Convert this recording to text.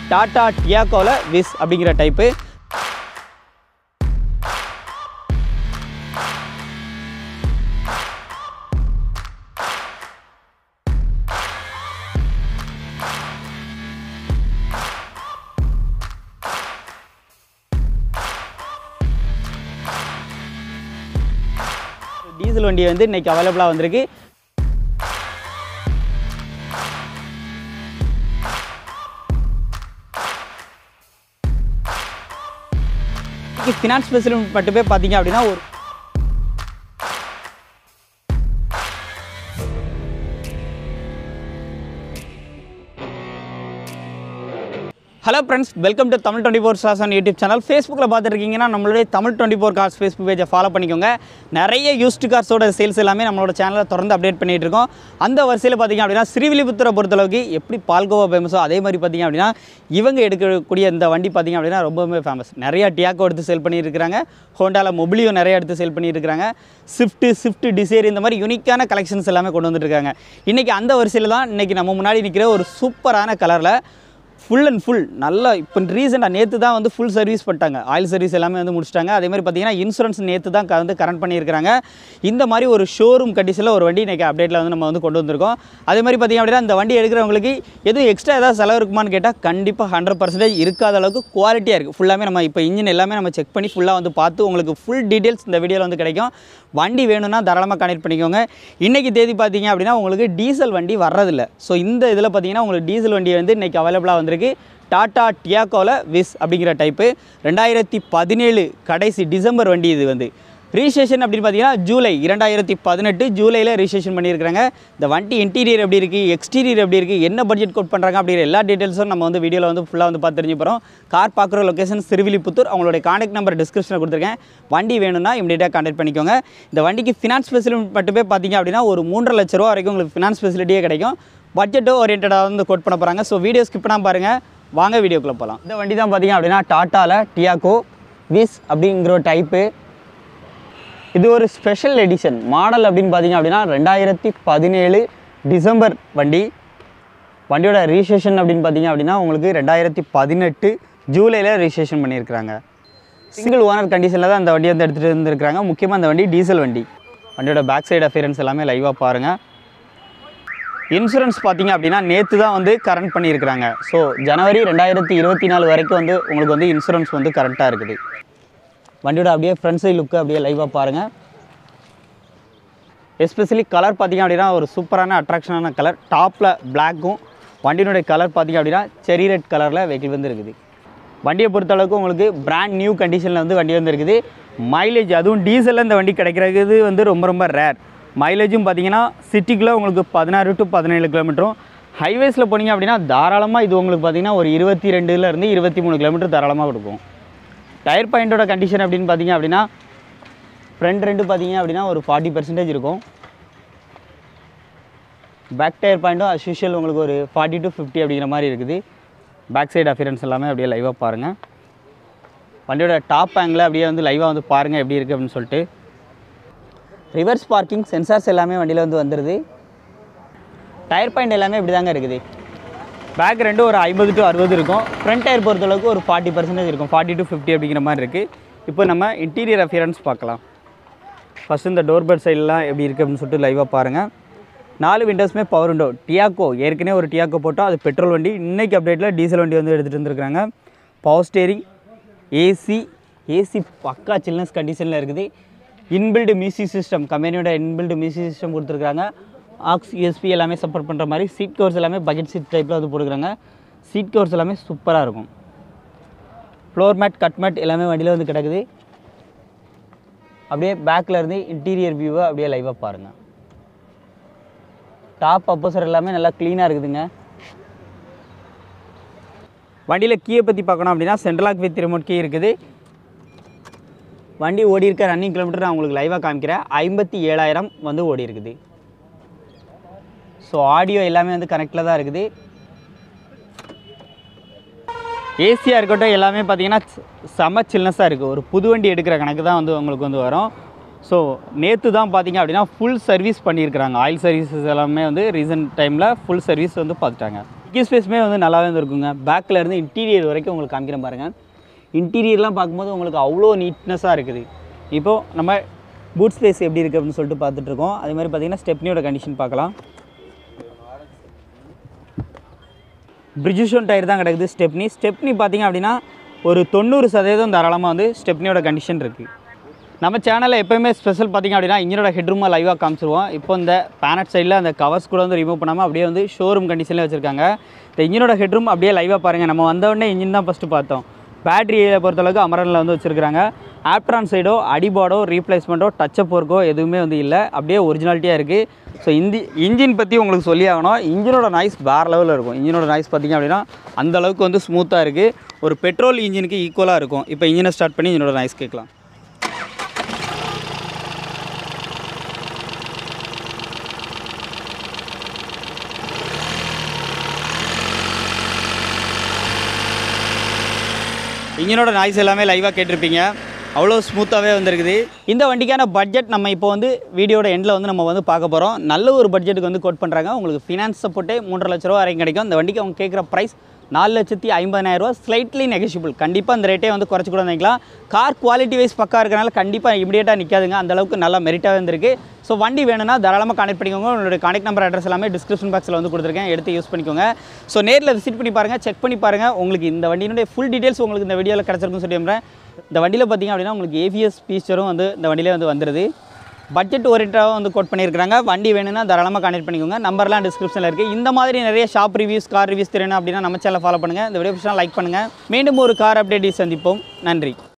டாடா டியாக்கோவில் விஸ் அப்படிங்கிற type diesel வண்டி வந்து இன்னைக்கு அவைலபிளாக வந்திருக்கு ஃபினான்ஸ் ஃபெசிலிட்டி மட்டுமே பார்த்தீங்க அப்படின்னா ஒரு hello friends welcome to Tamil twenty four stars on YouTube channel ஃபேஸ்புக்கில் பார்த்துருக்கீங்கன்னா நம்மளுடைய Tamil twenty four cars Facebook பேஜை ஃபாலோ பண்ணிக்கோங்க நிறைய யூஸ்டு கார்ஸோட சேல்ஸ் எல்லாமே நம்மளோட சேனலில் தொடர்ந்து அப்டேட் பண்ணிட்டு இருக்கோம் அந்த வரிசையில் பார்த்தீங்க அப்படின்னா ஸ்ரீவில்லிபுத்தூரை பொறுத்தளவுக்கு எப்படி பால்கோவா ஃபேமஸோ அதே மாதிரி பார்த்தீங்க அப்படின்னா இவங்க எடுக்கக்கூடிய இந்த வண்டி பார்த்தீங்க அப்படின்னா ரொம்பவுமே ஃபேமஸ் நிறைய டியாக்கோ எடுத்து சேல் பண்ணியிருக்கிறாங்க ஹோண்டாவில் மொபிலியோ நிறைய எடுத்து சேல் பண்ணியிருக்கிறாங்க ஸ்விஃப்ட் ஸ்விஃப்ட் டிசைர் இந்த மாதிரி யூனிக்கான கலெக்ஷன்ஸ் எல்லாமே கொண்டு வந்துட்டு இருக்காங்க இன்றைக்கி அந்த வரிசையில் தான் இன்றைக்கி நம்ம முன்னாடி நிற்கிற ஒரு சூப்பரான கலரில் ஃபுல் அண்ட் ஃபுல் நல்லா இப்போ ரீசெண்டாக நேற்று தான் வந்து ஃபுல் சர்வீஸ் பண்ணிட்டாங்க ஆயில் சர்வீஸ் எல்லாமே வந்து முடிச்சிட்டாங்க அதே மாதிரி பார்த்தீங்கன்னா இன்சூரன்ஸ் நேற்று தான் க- வந்து கரண்ட் பண்ணியிருக்காங்க இந்த மாதிரி ஒரு ஷோரூம் கண்டிஷனில் ஒரு வண்டி இன்றைக்கி அப்டேட்டில் வந்து நம்ம வந்து கொண்டு வந்திருக்கோம் அதே மாதிரி பார்த்தீங்க அப்படின்னா இந்த வண்டி எடுக்கிறவங்களுக்கு எதுவும் எக்ஸ்ட்ரா ஏதாவது செலவு இருக்குமான்னு கேட்டால் கண்டிப்பாக ஹண்ட்ரட் பர்சன்டேஜ் இருக்காத அளவுக்கு குவாலிட்டியாக இருக்குது ஃபுல்லாமே நம்ம இப்போ இன்ஜின் எல்லாமே நம்ம செக் பண்ணி ஃபுல்லாக வந்து பார்த்து உங்களுக்கு ஃபுல் டீட்டெயில்ஸ் இந்த வீடியோவில் வந்து கிடைக்கும் வண்டி வேணும்னா தாராளமாக கனெக்ட் பண்ணிக்கோங்க இன்றைக்கி தேதி பார்த்தீங்க அப்படின்னா உங்களுக்கு டீசல் வண்டி வர்றதில்ல ஸோ இந்த இதில் பார்த்தீங்கன்னா உங்களுக்கு டீசல் வண்டி வந்து இன்றைக்கி அவைலபிளாக வந்திருக்கு டாடா டியாக்கோவில் விஸ் அப்படிங்கிற டைப்பு ரெண்டாயிரத்தி பதினேழு கடைசி டிசம்பர் வண்டி இது வந்து ரிஜிஸ்ட்ரேஷன் அப்படின்னு பார்த்தீங்கன்னா ஜூலை இரண்டாயிரத்தி பதினெட்டு ஜூலையில் ரிஜிஸ்ட்ரேஷன் பண்ணியிருக்காங்க இந்த வண்டி இன்டீரியர் எப்படி இருக்குது எக்ஸ்டீரியர் எப்படி இருக்குது என்ன பட்ஜெட் கோட் பண்ணுறாங்க அப்படிங்கிற எல்லா டீட்டெயில்ஸும் நம்ம வந்து வீடியோவில் வந்து ஃபுல்லாக வந்து பார்த்து தெரிஞ்சு போகிறோம் கார் பார்க்குற லொக்கேஷன் சிறுவில்லிபுத்தூர் அவங்களுடைய கான்டாக்ட் நம்பர் டிஸ்கிரிப்ஷனில் கொடுத்துருக்கேன் வண்டி வேணும்னா இமீடியட்டாக கான்டாக்ட் பண்ணிக்கோங்க இந்த வண்டிக்கு ஃபினான்ஸ் ஃபெசிலிட்டி மட்டுமே பார்த்தீங்க அப்படின்னா ஒரு மூன்றரை லட்ச ரூபா வரைக்கும் உங்களுக்கு ஃபினான்ஸ் ஃபெசிலிட்டியே கிடைக்கும் பட்ஜெட்டோ ஓரியன்டாக வந்து கோட் பண்ண போகிறாங்க ஸோ வீடியோ ஸ்கிப் பண்ணாமல் பாருங்கள் வாங்க வீடியோக்குள்ளே போகலாம் இந்த வண்டி தான் பார்த்தீங்க அப்படின்னா டாட்டாவில் டியாக்கோ விஸ் அப்படிங்கிற ஒரு டைப்பு இது ஒரு ஸ்பெஷல் எடிஷன் மாடல் அப்படின்னு பார்த்தீங்க அப்படின்னா ரெண்டாயிரத்தி பதினேழு டிசம்பர் வண்டி வண்டியோட ரிஜிஸ்ட்ரேஷன் அப்படின்னு பார்த்தீங்க அப்படின்னா உங்களுக்கு ரெண்டாயிரத்தி பதினெட்டு ஜூலையில் ரிஜிஸ்ட்ரேஷன் பண்ணியிருக்கிறாங்க சிங்கிள் ஓனர் கண்டிஷனில் தான் அந்த வண்டி வந்து எடுத்துகிட்டு வந்துருக்காங்க முக்கியமாக அந்த வண்டி டீசல் வண்டி வண்டியோட பேக் சைடு அஃபியரன்ஸ் எல்லாமே லைவாக பாருங்கள் இன்சூரன்ஸ் பார்த்தீங்க அப்படின்னா நேற்று தான் வந்து கரண்ட் பண்ணியிருக்கிறாங்க ஸோ ஜனவரி ரெண்டாயிரத்தி இருபத்தி நாலு வரைக்கும் வந்து உங்களுக்கு வந்து இன்சூரன்ஸ் வந்து கரண்ட்டாக இருக்குது வண்டியோட அப்படியே ஃப்ரண்ட் சைடு லுக்கு அப்படியே லைவாக பாருங்கள் எஸ்பெஷலி கலர் பார்த்தீங்க அப்படின்னா ஒரு சூப்பரான அட்ராக்ஷனான கலர் டாப்பில் பிளாக்கும் வண்டியினுடைய கலர் பார்த்தீங்க அப்படின்னா செரி ரெட் கலரில் வெஹிக்கிள் வந்து இருக்குது வண்டியை பொறுத்தளவுக்கு உங்களுக்கு பிராண்ட் நியூ கண்டிஷனில் வந்து வண்டி வந்து இருக்குது மைலேஜ் அதுவும் டீசலில் இந்த வண்டி கிடைக்கிறது வந்து ரொம்ப ரொம்ப ரேர் மைலேஜும் பார்த்தீங்கன்னா சிட்டிக்குள்ளே உங்களுக்கு பதினாறு டு பதினேழு கிலோமீட்டரும் ஹைவேஸில் போனீங்க அப்படின்னா தாராளமாக இது உங்களுக்கு பார்த்தீங்கன்னா ஒரு இருபத்தி ரெண்டுலேருந்து இருபத்தி மூணு கிலோமீட்டர் தாராளமாக கொடுக்கும் டயர் பாயிண்டோட கண்டிஷன் அப்படின்னு பார்த்தீங்க அப்படின்னா ஃப்ரண்ட் ரெண்டு பார்த்தீங்க அப்படின்னா ஒரு ஃபார்ட்டி பர்சன்டேஜ் இருக்கும் பேக் டயர் பாயிண்ட்டும் as usual உங்களுக்கு ஒரு ஃபார்ட்டி டு ஃபிஃப்டி அப்படிங்கிற மாதிரி இருக்குது பேக் சைடு அஃபியரன்ஸ் எல்லாமே அப்படியே லைவாக பாருங்கள் வண்டியோட டாப் ஆங்கிள் அப்படியே வந்து லைவாக வந்து பாருங்கள் எப்படி இருக்குது அப்படின்னு சொல்லிட்டு ரிவர்ஸ் பார்க்கிங் சென்சார்ஸ் எல்லாமே வண்டியில் வந்து வந்துடுது டயர் பாயிண்ட் எல்லாமே இப்படி தாங்க இருக்குது பேக் ரெண்டும் ஒரு ஐம்பது டு அறுபது இருக்கும் ஃப்ரண்ட் டயர் பொறுத்தளவுக்கு ஒரு ஃபார்ட்டி பர்சன்டேஜ் இருக்கும் ஃபார்ட்டி டு ஃபிஃப்டி அப்படிங்கிற மாதிரி இருக்குது இப்போ நம்ம இன்டீரியர் அஃபியரன்ஸ் பார்க்கலாம் ஃபஸ்ட்டு இந்த டோர் பெட் சைடெலாம் எப்படி இருக்குது அப்படின்னு சொல்லிட்டு லைவாக பாருங்கள் நாலு விண்டோஸுமே பவர் விண்டோ டியாக்கோ ஏற்கனவே ஒரு டியாக்கோ போட்டோம் அது பெட்ரோல் வண்டி இன்றைக்கி அப்டேட்டில் டீசல் வண்டி வந்து எடுத்துகிட்டு வந்துருக்காங்க பவர் ஸ்டேரிங் ஏசி ஏசி பக்கா சில்னஸ் கண்டிஷனில் இருக்குது இன்பில்டு மியூசிக் சிஸ்டம் கம்பெனியோட இன்பில்டு மியூசிக் சிஸ்டம் கொடுத்துருக்காங்க ஆக்ஸ் யூஎஸ்பி எல்லாமே சப்போர்ட் பண்ணுற மாதிரி சீட் கவர்ஸ் எல்லாமே பக்கெட் சீட் டைப்பில் வந்து போட்டுருக்காங்க சீட் கவர்ஸ் எல்லாமே சூப்பராக இருக்கும் ஃப்ளோர் மேட் கட் மேட் எல்லாமே வண்டியில் வந்து கிடக்குது அப்படியே பேக்கில் இருந்து இன்டீரியர் வியூவை அப்படியே லைவாக பாருங்கள் டாப் அப்போசர் எல்லாமே நல்லா க்ளீனாக இருக்குதுங்க வண்டியில் கீயை பற்றி பார்க்கணும் அப்படின்னா சென்ட்ரலாக் வித் ரிமோட் கீ இருக்குது வண்டி ஓடி இருக்க ரன்னிங் கிலோமீட்டர் நான் உங்களுக்கு லைவாக காமிக்கிறேன் ஐம்பத்தி ஏழாயிரம் வந்து ஓடி இருக்குது ஸோ ஆடியோ எல்லாமே வந்து கனெக்டில் தான் இருக்குது ஏசியாக இருக்கட்டும் எல்லாமே பார்த்தீங்கன்னா ச- செம சில்னஸாக இருக்குது ஒரு புது வண்டி எடுக்கிற கணக்கு தான் வந்து உங்களுக்கு வந்து வரும் ஸோ நேற்று தான் பார்த்தீங்க அப்படின்னா ஃபுல் சர்வீஸ் பண்ணியிருக்கிறாங்க ஆயில் சர்வீசஸ் எல்லாமே வந்து ரீசன்ட் டைமில் ஃபுல் சர்வீஸ் வந்து பார்த்துட்டாங்க கீ ஸ்பேஸுமே வந்து நல்லாவே வந்து இருக்குங்க பேக்கில் இருந்து இன்டீரியர் வரைக்கும் உங்களுக்கு காமிக்கிறேன் பாருங்கள் இன்டீரியர்லாம் பார்க்கும்போது உங்களுக்கு அவ்வளோ நீட்னஸாக இருக்குது இப்போது நம்ம பூட் ஸ்பேஸ் எப்படி இருக்குது அப்படின்னு சொல்லிட்டு பார்த்துட்டு இருக்கோம் அதே மாதிரி பார்த்தீங்கன்னா ஸ்டெப்னியோட கண்டிஷன் பார்க்கலாம் பிரிஜுஷன் டயர் தான் கிடக்குது ஸ்டெப்னி ஸ்டெப்னி பார்த்தீங்க அப்படின்னா ஒரு தொண்ணூறு சதவீதம் தாராளமாக வந்து ஸ்டெப்னியோட கண்டிஷன் இருக்குது நம்ம சேனலில் எப்போயுமே ஸ்பெஷல் பார்த்தீங்க அப்படின்னா இன்ஜினோட ஹெட்ரூமை லைவாக காமிச்சிருவோம் இப்போ இந்த பேனட் சைடில் அந்த கவர்ஸ் கூட வந்து ரிமூவ் பண்ணாமல் அப்படியே வந்து ஷோரூம் கண்டிஷனில் வச்சுருக்காங்க இந்த இன்ஜினோட ஹெட்ரூம் அப்படியே லைவாக பாருங்கள் நம்ம வந்த உடனே இன்ஜின் தான் ஃபஸ்ட்டு பார்த்தோம் பேட்டரியை பொறுத்தளவுக்கு அமரனில் வந்து வச்சுருக்காங்க ஆப்ட்ரான் சைடோ அடிபாடோ ரீப்ளேஸ்மெண்ட்டோ டச்சப் ஒர்க்கோ எதுவுமே வந்து இல்லை அப்படியே ஒரிஜினாலிட்டியாக இருக்குது ஸோ இந்த இன்ஜின் பற்றி உங்களுக்கு சொல்லி ஆகணும் இன்ஜினோட நாய்ஸ் வேறு லெவலில் இருக்கும் இன்ஜினோட நாய்ஸ் பார்த்தீங்க அப்படின்னா அந்த அளவுக்கு வந்து ஸ்மூத்தாக இருக்குது ஒரு பெட்ரோல் இன்ஜினுக்கு ஈக்குவலாக இருக்கும் இப்போ இன்ஜினை ஸ்டார்ட் பண்ணி இன்ஜினோட நாய்ஸ் கேட்கலாம் இன்ஜினோட நாய்ஸ் எல்லாமே லைவாக கேட்டிருப்பீங்க அவ்வளோ ஸ்மூத்தாகவே வந்திருக்குது இந்த வண்டிக்கான பட்ஜெட் நம்ம இப்போ வந்து வீடியோட எண்டில் வந்து நம்ம வந்து பார்க்க போகிறோம் நல்ல ஒரு பட்ஜெட்டுக்கு வந்து கோட் பண்ணுறாங்க உங்களுக்கு ஃபினான்ஸ் சப்போர்ட்டே மூன்றரை லட்ச ரூபா வரைக்கும் கிடைக்கும் இந்த வண்டிக்கு அவங்க கேட்குற ப்ரைஸ் நாலு லட்சத்தி ஐம்பதாயிரம் ரூபா ஸ்லைட்லி நெகஷியபிள் கண்டிப்பாக இந்த ரேட்டே வந்து குறைச்சி கூட வாங்கிக்கலாம் கார் குவாலிட்டி வைஸ் பக்கா இருக்கனால கண்டிப்பாக இமீடியட்டாக நிற்காதுங்க அந்த அளவுக்கு நல்லா மெரிட்டாக வந்திருக்கு ஸோ வண்டி வேணும்னா தாராளமாக கான்டெக்ட் பண்ணிக்கோங்க உங்களுடைய கான்டெக்ட் நம்பர் அட்ரஸ் எல்லாமே டிஸ்கிரிப்ஷன் பாக்ஸில் வந்து கொடுத்துருக்கேன் எடுத்து யூஸ் பண்ணிக்கோங்க ஸோ நேரில் விசிட் பண்ணி பாருங்கள் செக் பண்ணி பாருங்கள் உங்களுக்கு இந்த வண்டியினுடைய ஃபுல் டீட்டெயில்ஸ் உங்களுக்கு இந்த வீடியோவில் கிடச்சிருக்குன்னு சொல்லி நம்புறேன் இந்த வண்டியில் பார்த்தீங்க அப்படின்னா உங்களுக்கு ஏவிஎஸ் ஃபீச்சரும் வந்து இந்த வண்டியிலே வந்து வந்துடுது பட்ஜெட் ஓரியன்டாகவும் வந்து கோட் பண்ணியிருக்காங்க வண்டி வேணும்னா தாராளமாக கான்டெக்ட் பண்ணிக்கோங்க நம்பர்லாம் டிஸ்கிரிப்ஷனில் இருக்குது இந்த மாதிரி நிறைய ஷாப் ரிவ்யூஸ் கார் ரிவ்யூஸ் தெரியணும் அப்படின்னா நம்ம சேனல் ஃபாலோ பண்ணுங்கள் இந்த வீடியோ லைக் பண்ணுங்கள் மீண்டும் ஒரு கார் அப்டேட் சந்திப்போம் நன்றி